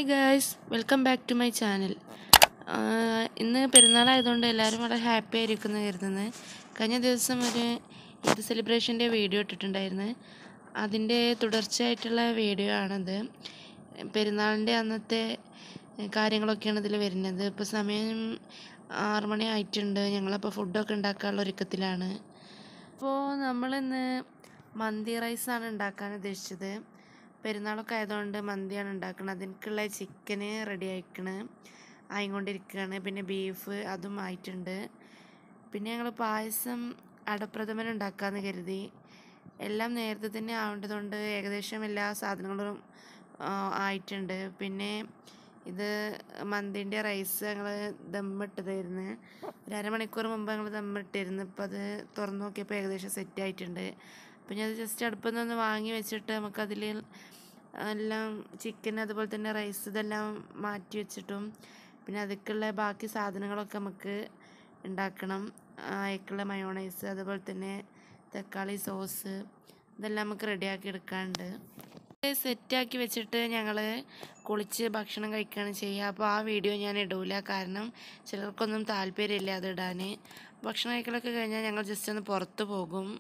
guys welcome back to my channel ഇന്ന് പെരുന്നാളായതുകൊണ്ട് എല്ലാവരും വളരെ ഹാപ്പി ആയിരിക്കുന്നു കരുതുന്നത് കഴിഞ്ഞ ദിവസം ഒരു ഈദ് സെലിബ്രേഷൻ്റെ വീഡിയോ ഇട്ടിട്ടുണ്ടായിരുന്നു അതിൻ്റെ തുടർച്ചയായിട്ടുള്ള വീഡിയോ ആണിത് പെരുന്നാളിൻ്റെ അന്നത്തെ കാര്യങ്ങളൊക്കെയാണ് ഇതിൽ വരുന്നത് ഇപ്പോൾ സമയം ആറ് മണി ആയിട്ടുണ്ട് ഞങ്ങളപ്പോൾ ഫുഡൊക്കെ ഉണ്ടാക്കാനുള്ള ഒരുക്കത്തിലാണ് അപ്പോൾ നമ്മളിന്ന് മന്തി റൈസാണ് ഉണ്ടാക്കാൻ ഉദ്ദേശിച്ചത് പെരുന്നാളൊക്കെ ആയതുകൊണ്ട് മന്തിയാണ് ഉണ്ടാക്കുന്നത് അതിനൊക്കെയുള്ള ചിക്കന് റെഡി ആയിക്കണ് ആയിക്കൊണ്ടിരിക്കുകയാണ് പിന്നെ ബീഫ് അതും ആയിട്ടുണ്ട് പിന്നെ ഞങ്ങൾ പായസം അടപ്രഥമൻ ഉണ്ടാക്കാമെന്ന് കരുതി എല്ലാം നേരത്തെ തന്നെ ആവേണ്ടതുകൊണ്ട് ഏകദേശം എല്ലാ സാധനങ്ങളും ആ, ആയിട്ടുണ്ട് പിന്നെ ഇത് മന്തിൻ്റെ റൈസ് ഞങ്ങൾ ദമ്മിട്ടതായിരുന്നു ഒരു അരമണിക്കൂർ മുമ്പ് ഞങ്ങൾ ദമ്മിട്ടിരുന്നു ഇപ്പോൾ അത് തുറന്നു നോക്കിയപ്പോൾ ഏകദേശം സെറ്റ് ആയിട്ടുണ്ട് അപ്പോൾ ഞാൻ അത് ജസ്റ്റ് അടുപ്പിൽ നിന്ന് വാങ്ങി വെച്ചിട്ട് നമുക്കതിൽ എല്ലാം ചിക്കൻ അതുപോലെ തന്നെ റൈസ് ഇതെല്ലാം മാറ്റി വെച്ചിട്ടും പിന്നെ അതിലേക്കുള്ള ബാക്കി സാധനങ്ങളൊക്കെ നമുക്ക് ഉണ്ടാക്കണം അതിലേക്കുള്ള മയോണൈസ് അതുപോലെ തന്നെ തക്കാളി സോസ് ഇതെല്ലാം നമുക്ക് റെഡിയാക്കി എടുക്കാനുണ്ട് സെറ്റാക്കി വെച്ചിട്ട് ഞങ്ങൾ കുളിച്ച് ഭക്ഷണം കഴിക്കുകയാണ് ചെയ്യുക അപ്പോൾ ആ വീഡിയോ ഞാൻ ഇടൂല കാരണം ചിലർക്കൊന്നും താല്പര്യമില്ല അത് ഇടാൻ ഭക്ഷണം കഴിക്കലൊക്കെ കഴിഞ്ഞാൽ ഞങ്ങൾ ജസ്റ്റ് ഒന്ന് പുറത്ത് പോകും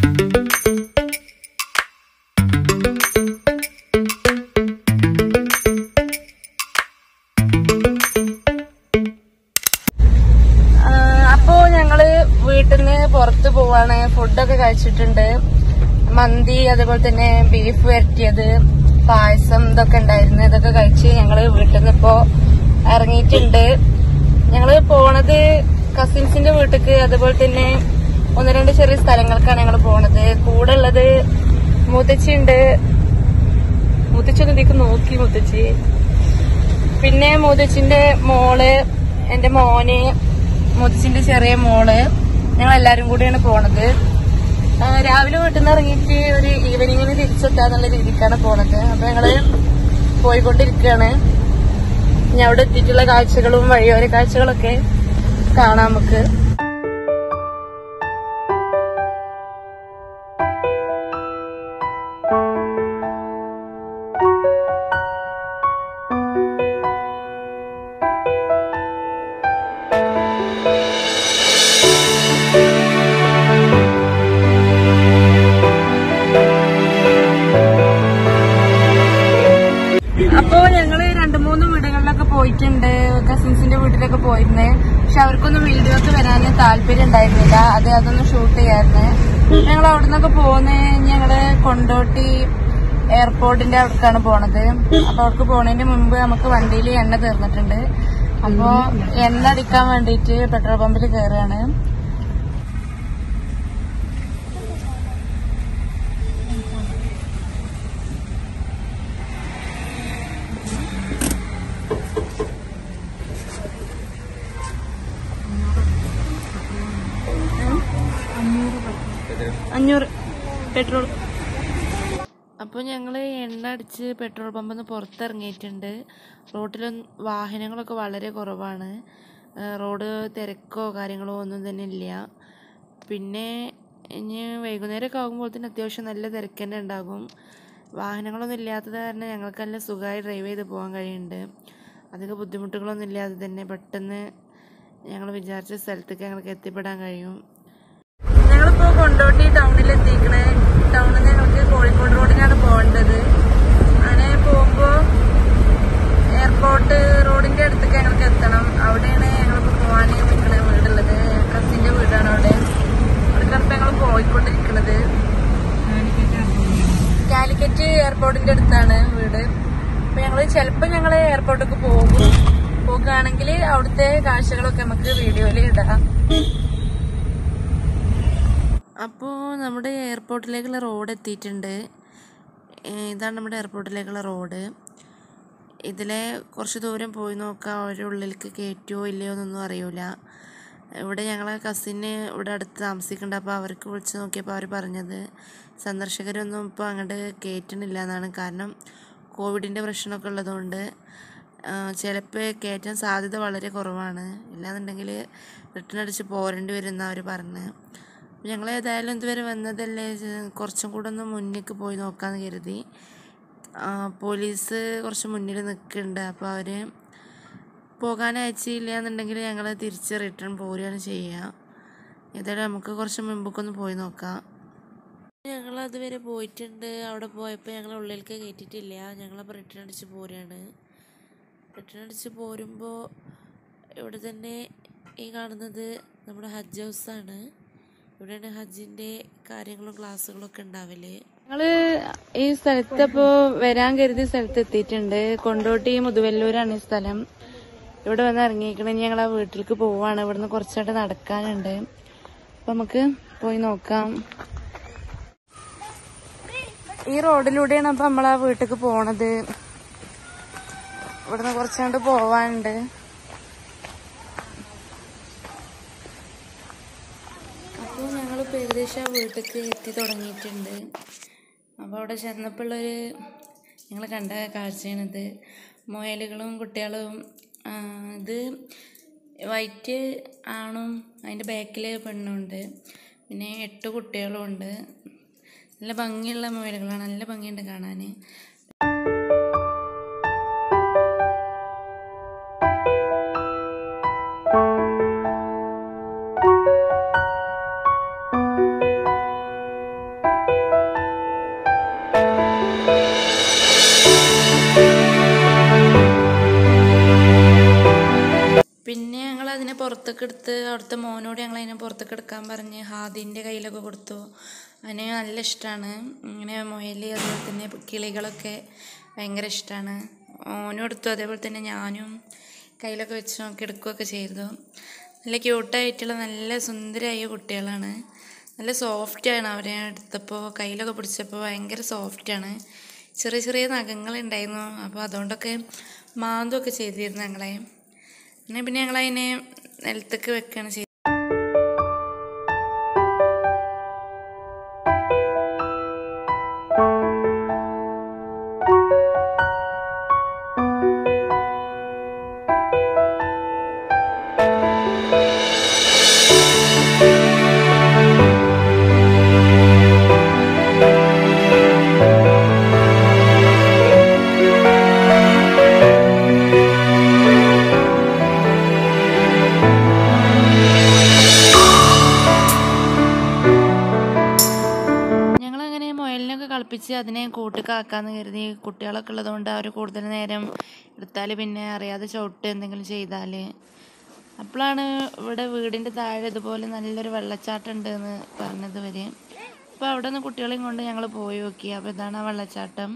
അപ്പോൾ ഞങ്ങൾ വീട്ടിൽ നിന്ന് പുറത്ത് പോവാണ് ഫുഡൊക്കെ കഴിച്ചിട്ടുണ്ട് മന്തി അതുപോലെ തന്നെ ബീഫ് വരട്ടിയത് പായസം ഇതൊക്കെ ഉണ്ടായിരുന്നു ഇതൊക്കെ കഴിച്ച് ഞങ്ങൾ വീട്ടിൽ നിന്ന് ഇപ്പോ ഇറങ്ങിയിട്ടുണ്ട് ഞങ്ങൾ പോണത് കസിൻസിന്റെ വീട്ടിക്ക് അതുപോലെ തന്നെ ഒന്ന് രണ്ട് ചെറിയ സ്ഥലങ്ങൾക്കാണ് ഞങ്ങൾ പോണത് കൂടെ ഉള്ളത് മുത്തച്ചി ഉണ്ട് മുത്തച്ചി ഒന്ന് ഇതിക്ക് നോക്കി മുത്തച്ചി പിന്നെ മുത്തച്ചിന്റെ മോള് എന്റെ മോന് മുത്തച്ചിന്റെ ചെറിയ മോള് ഞങ്ങൾ എല്ലാരും കൂടിയാണ് പോണത് ആ, രാവിലെ വീട്ടിൽ നിന്ന് ഇറങ്ങിയിട്ട് ഒരു ഈവനിങ്ങിന് തിരിച്ചെത്താന്നുള്ള രീതിക്കാണ് പോണത് അപ്പൊ ഞങ്ങള് പോയിക്കൊണ്ടിരിക്കുകയാണ് ഇനി അവിടെ എത്തിയിട്ടുള്ള കാഴ്ചകളും വഴിയോര കാഴ്ചകളൊക്കെ കാണാം നമുക്ക് അപ്പോ ഞങ്ങള് രണ്ടു മൂന്ന് വീടുകളിലൊക്കെ പോയിട്ടുണ്ട് കസിൻസിന്റെ വീട്ടിലൊക്കെ പോയിരുന്നു പക്ഷെ അവർക്കൊന്നും വീഡിയോക്ക് വരാൻ താല്പര്യം ഉണ്ടായിരുന്നില്ല അത് അതൊന്നും ഷൂട്ട് ചെയ്യായിരുന്നു ഞങ്ങൾ അവിടെ നിന്നൊക്കെ പോകുന്ന ഞങ്ങള് കൊണ്ടോട്ടി എയർപോർട്ടിന്റെ അവിടേക്കാണ് പോണത് അപ്പൊ അവർക്ക് പോണതിന് മുമ്പ് നമുക്ക് വണ്ടിയിൽ എണ്ണ തീർന്നിട്ടുണ്ട് അപ്പോ എണ്ണ അടിക്കാൻ വേണ്ടിയിട്ട് പെട്രോൾ പമ്പിൽ കയറുകയാണ് അഞ്ഞൂറ് പെട്രോൾ അപ്പോൾ ഞങ്ങൾ എണ്ണ അടിച്ച് പെട്രോൾ പമ്പിൽ നിന്ന് പുറത്തിറങ്ങിയിട്ടുണ്ട് റോഡിൽ വാഹനങ്ങളൊക്കെ വളരെ കുറവാണ് ആ, റോഡ് തിരക്കോ കാര്യങ്ങളോ ഒന്നും തന്നെ ഇല്ല പിന്നെ ഇനി വൈകുന്നേരമൊക്കെ ആകുമ്പോൾ തന്നെ അത്യാവശ്യം നല്ല തിരക്ക് തന്നെ ഉണ്ടാകും വാഹനങ്ങളൊന്നും ഇല്ലാത്തത് കാരണം ഞങ്ങൾക്ക് നല്ല സുഖമായി ഡ്രൈവ് ചെയ്ത് പോകാൻ കഴിയുന്നുണ്ട് അധികം ബുദ്ധിമുട്ടുകളൊന്നും ഇല്ലാതെ തന്നെ പെട്ടെന്ന് ഞങ്ങൾ വിചാരിച്ച സ്ഥലത്തേക്ക് ഞങ്ങൾക്ക് എത്തിപ്പെടാൻ കഴിയും ഞങ്ങളിപ്പോ കൊണ്ടോട്ടി ടൗണിൽ എത്തിക്കണേ ടൗണിൽ നിന്ന് ഞങ്ങൾക്ക് കോഴിക്കോട് റോഡിനാണ് പോകേണ്ടത് അങ്ങനെ പോകുമ്പോ എയർപോർട്ട് റോഡിന്റെ അടുത്തേക്ക് ഞങ്ങൾക്ക് എത്തണം അവിടെയാണ് ഞങ്ങൾക്ക് പോകാൻ നിൽക്കണ വീടുള്ളത് കസിന്റെ വീടാണ് അവിടെ അവിടേക്കാണ് ഇപ്പൊ ഞങ്ങൾ പോയിക്കൊണ്ടിരിക്കുന്നത് കാലിക്കറ്റ് എയർപോർട്ടിന്റെ അടുത്താണ് വീട് അപ്പൊ ഞങ്ങള് ചിലപ്പോ ഞങ്ങള് എയർപോർട്ടിലേക്ക് പോകും പോകുകയാണെങ്കിൽ അവിടുത്തെ കാഴ്ചകളൊക്കെ നമുക്ക് വീഡിയോയിൽ ഇടാം അപ്പോൾ നമ്മുടെ എയർപോർട്ടിലേക്കുള്ള റോഡ് എത്തിയിട്ടുണ്ട് ഏ, ഇതാണ് നമ്മുടെ എയർപോർട്ടിലേക്കുള്ള റോഡ് ഇതിലെ കുറച്ച് ദൂരം പോയി നോക്കാം അവരുടെ ഉള്ളിലേക്ക് കയറ്റുമോ ഇല്ലയോ എന്നൊന്നും അറിയില്ല ഇവിടെ ഞങ്ങളെ കസിന് ഇവിടെ അടുത്ത് താമസിക്കുന്നുണ്ട് അപ്പോൾ അവർക്ക് വിളിച്ച് നോക്കിയപ്പോൾ അവർ പറഞ്ഞത് സന്ദർശകരൊന്നും ഇപ്പോൾ അങ്ങോട്ട് കയറ്റണില്ല എന്നാണ് കാരണം കോവിഡിൻ്റെ പ്രശ്നമൊക്കെ ഉള്ളതുകൊണ്ട് ചിലപ്പോൾ കയറ്റാൻ സാധ്യത വളരെ കുറവാണ് ഇല്ലാന്നുണ്ടെങ്കിൽ റിട്ടേൺ അടിച്ച് പോരേണ്ടി വരുന്ന അവർ പറഞ്ഞ് ഞങ്ങൾ ഏതായാലും ഇതുവരെ വന്നതല്ലേ ഇത് കുറച്ചും കൂടെ ഒന്ന് മുന്നിലേക്ക് പോയി നോക്കാമെന്ന് കരുതി പോലീസ് കുറച്ച് മുന്നിൽ നിൽക്കുന്നുണ്ട് അപ്പോൾ അവർ പോകാൻ അയച്ചില്ല എന്നുണ്ടെങ്കിൽ ഞങ്ങൾ തിരിച്ച് റിട്ടേൺ പോരുകയാണ് ചെയ്യുക ഏതായാലും നമുക്ക് കുറച്ച് മുമ്പൊക്കെ പോയി നോക്കാം ഞങ്ങൾ അതുവരെ പോയിട്ടുണ്ട് അവിടെ പോയപ്പോൾ ഞങ്ങൾ ഉള്ളിലേക്ക് കയറ്റിയിട്ടില്ല ഞങ്ങളപ്പോൾ റിട്ടേൺ അടിച്ച് പോരുകയാണ് റിട്ടേൺ അടിച്ച് പോരുമ്പോൾ ഇവിടെ തന്നെ ഈ കാണുന്നത് നമ്മുടെ ഹജ്ജ് ഹൗസാണ് ഇവിടെയാണ് ഹജ്ജിൻ്റെ കാര്യങ്ങളും ക്ലാസ്സുകളും ഒക്കെ ഉണ്ടാവല് ഞങ്ങള് ഈ സ്ഥലത്ത് ഇപ്പോ വരാൻ കരുതിയ സ്ഥലത്ത് എത്തിയിട്ടുണ്ട് കൊണ്ടോട്ടി മുതുവല്ലൂരാണ് ഈ സ്ഥലം ഇവിടെ വന്ന് ഇറങ്ങിയിരിക്കണ ഇനി ഞങ്ങൾ ആ വീട്ടിലേക്ക് പോവാണ് ഇവിടുന്ന് കുറച്ചായിട്ട് നടക്കാനുണ്ട് അപ്പൊ നമുക്ക് പോയി നോക്കാം ഈ റോഡിലൂടെയാണ് അപ്പൊ നമ്മൾ ആ വീട്ടിലേക്ക് പോണത് ഇവിടുന്ന് കുറച്ചാണ്ട് പോവാനുണ്ട് അപ്പോൾ ഞങ്ങളിപ്പോൾ ഏകദേശം ആ വീട്ടിലേക്ക് എത്തി തുടങ്ങിയിട്ടുണ്ട് അപ്പോൾ അവിടെ ചെന്നപ്പോഴുള്ളൊരു ഞങ്ങൾ കണ്ട കാഴ്ചയാണിത് മുയലുകളും കുട്ടികളും ആ, ഇത് വൈറ്റ് ആണും അതിൻ്റെ ബാക്കിൽ പെണ്ണുണ്ട് പിന്നെ എട്ട് കുട്ടികളും ഉണ്ട് നല്ല ഭംഗിയുള്ള മുയലുകളാണ് നല്ല ഭംഗിയുണ്ട് കാണാൻ പിന്നെ ഞങ്ങൾ അതിനെ പുറത്തേക്ക് എടുത്ത് അവിടുത്തെ മോനോട് ഞങ്ങൾ അതിനെ പുറത്തേക്ക് എടുക്കാൻ പറഞ്ഞ് ഹാദിൻ്റെ കയ്യിലൊക്കെ കൊടുത്തു അതിന് നല്ല ഇഷ്ടമാണ് ഇങ്ങനെ മുയൽ അതുപോലെ തന്നെ കിളികളൊക്കെ ഭയങ്കര ഇഷ്ടമാണ് ഓനും എടുത്തു അതേപോലെ തന്നെ ഞാനും കയ്യിലൊക്കെ വെച്ച് നോക്കി എടുക്കുകയൊക്കെ ചെയ്തു നല്ല ക്യൂട്ടായിട്ടുള്ള നല്ല സുന്ദരമായ കുട്ടികളാണ് നല്ല സോഫ്റ്റാണ് അവരെ എടുത്തപ്പോൾ കയ്യിലൊക്കെ പിടിച്ചപ്പോൾ ഭയങ്കര സോഫ്റ്റാണ് ചെറിയ ചെറിയ നഖങ്ങളുണ്ടായിരുന്നു അപ്പോൾ അതുകൊണ്ടൊക്കെ മാന്തൊക്കെ ചെയ്തിരുന്നു ഞങ്ങളെ അങ്ങനെ പിന്നെ ഞങ്ങൾ അതിനെ നിലത്തേക്ക് വെക്കുകയാണ് ചെയ്തത് ഞങ്ങളങ്ങനെ മുയലിനൊക്കെ കളിപ്പിച്ച് അതിനെ കൂട്ടുകാക്കാന്ന് കരുതി കുട്ടികളൊക്കെ ഉള്ളതുകൊണ്ട് അവർ കൂടുതൽ നേരം എടുത്താൽ പിന്നെ അറിയാതെ ചവിട്ട് എന്തെങ്കിലും ചെയ്താൽ അപ്പോഴാണ് ഇവിടെ വീടിൻ്റെ താഴെ ഇതുപോലെ നല്ലൊരു വെള്ളച്ചാട്ടം ഉണ്ട് എന്ന് പറഞ്ഞത് വരെ അപ്പോൾ അവിടെ നിന്ന് കുട്ടികളെയും കൊണ്ട് ഞങ്ങൾ പോയി നോക്കി അപ്പോൾ ഇതാണ് ആ വെള്ളച്ചാട്ടം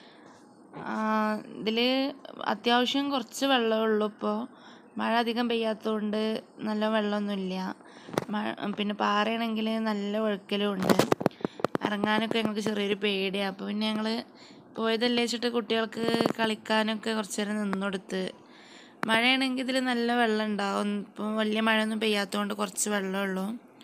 ഇതിൽ അത്യാവശ്യം കുറച്ച് വെള്ളമേ ഉള്ളൂ ഇപ്പോൾ മഴ അധികം പെയ്യാത്തതുകൊണ്ട് നല്ല വെള്ളമൊന്നുമില്ല മഴ പിന്നെ പാറയാണെങ്കിൽ നല്ല ഒഴുക്കലും ഉണ്ട് ഇറങ്ങാനൊക്കെ ഞങ്ങൾക്ക് ചെറിയൊരു പേടിയാണ് അപ്പോൾ പിന്നെ ഞങ്ങൾ പോയതല്ലേ വെച്ചിട്ട് കുട്ടികൾക്ക് കളിക്കാനൊക്കെ കുറച്ച് നേരം നിന്നൊടുത്ത് മഴയാണെങ്കിൽ ഇതിൽ നല്ല വെള്ളം ഉണ്ടാവും ഇപ്പം വലിയ മഴയൊന്നും പെയ്യാത്തതുകൊണ്ട് കുറച്ച് വെള്ളമേ ഉള്ളൂ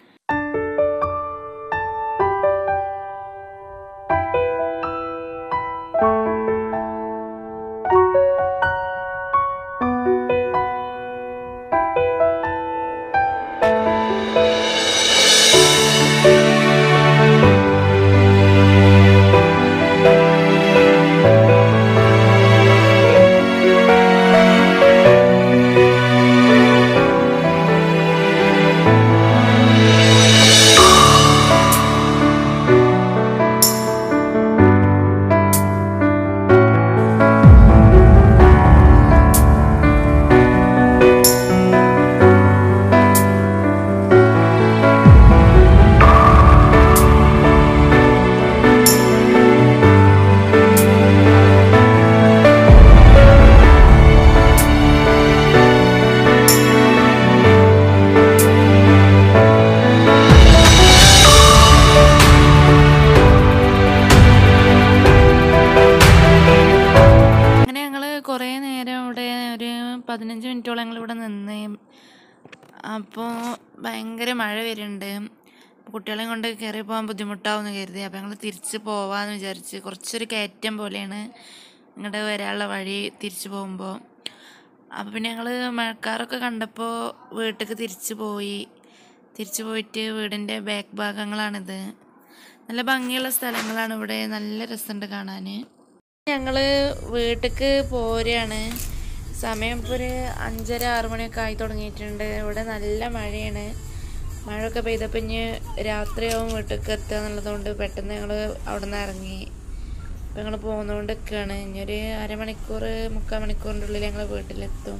അങ്ങനെ ഞങ്ങൾ കുറേ നേരം ഇവിടെ ഒരു പതിനഞ്ച് മിനിറ്റോളം ഞങ്ങൾ ഇവിടെ നിന്ന് അപ്പോൾ ഭയങ്കര മഴ വരുന്നുണ്ട് കുട്ടികളെയും കൊണ്ട് കയറി പോകാൻ ബുദ്ധിമുട്ടാവുമെന്ന് കരുതി അപ്പോൾ ഞങ്ങൾ തിരിച്ച് പോവാമെന്ന് വിചാരിച്ച് കുറച്ചൊരു കയറ്റം പോലെയാണ് ഇങ്ങോട്ട് വരാനുള്ള വഴി തിരിച്ചു പോകുമ്പോൾ അപ്പോൾ പിന്നെ ഞങ്ങൾ മഴക്കാറൊക്കെ കണ്ടപ്പോൾ വീട്ടിലേക്ക് തിരിച്ചു പോയി തിരിച്ചു പോയിട്ട് വീടിൻ്റെ ബാക്ക് ഭാഗങ്ങളാണിത് നല്ല ഭംഗിയുള്ള സ്ഥലങ്ങളാണ് ഇവിടെ നല്ല രസമുണ്ട് കാണാൻ ഞങ്ങൾ വീട്ടിലേക്ക് പോരുകയാണ് സമയം ഇപ്പോൾ ഒരു അഞ്ചര ആറ് മണിയൊക്കെ ആയി തുടങ്ങിയിട്ടുണ്ട് ഇവിടെ നല്ല മഴയാണ് മഴയൊക്കെ പെയ്തപ്പോൾ ഇനി രാത്രിയാവും വീട്ടിലേക്ക് എത്തുക എന്നുള്ളതുകൊണ്ട് പെട്ടെന്ന് ഞങ്ങൾ അവിടെ നിന്ന് ഇറങ്ങി ഇപ്പം ഞങ്ങൾ പോകുന്നതുകൊണ്ട് നിൽക്കുകയാണ് ഇനി ഒരു അരമണിക്കൂർ മുക്കാൽ മണിക്കൂറിൻ്റെ ഉള്ളിൽ ഞങ്ങൾ വീട്ടിലെത്തും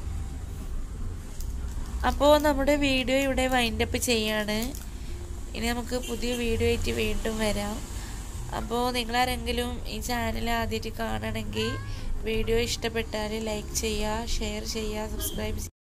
അപ്പോൾ നമ്മുടെ വീഡിയോ ഇവിടെ വൈൻഡപ്പ് ചെയ്യാണ് ഇനി നമുക്ക് പുതിയ വീഡിയോ ആയിട്ട് വീണ്ടും വരാം അപ്പോൾ നിങ്ങളാരെങ്കിലും ഈ ചാനൽ ആദ്യമായിട്ട് കാണണമെങ്കിൽ വീഡിയോ ഇഷ്ടപ്പെട്ടാൽ ലൈക്ക് ചെയ്യുക ഷെയർ ചെയ്യുക സബ്സ്ക്രൈബ് ചെയ്യുക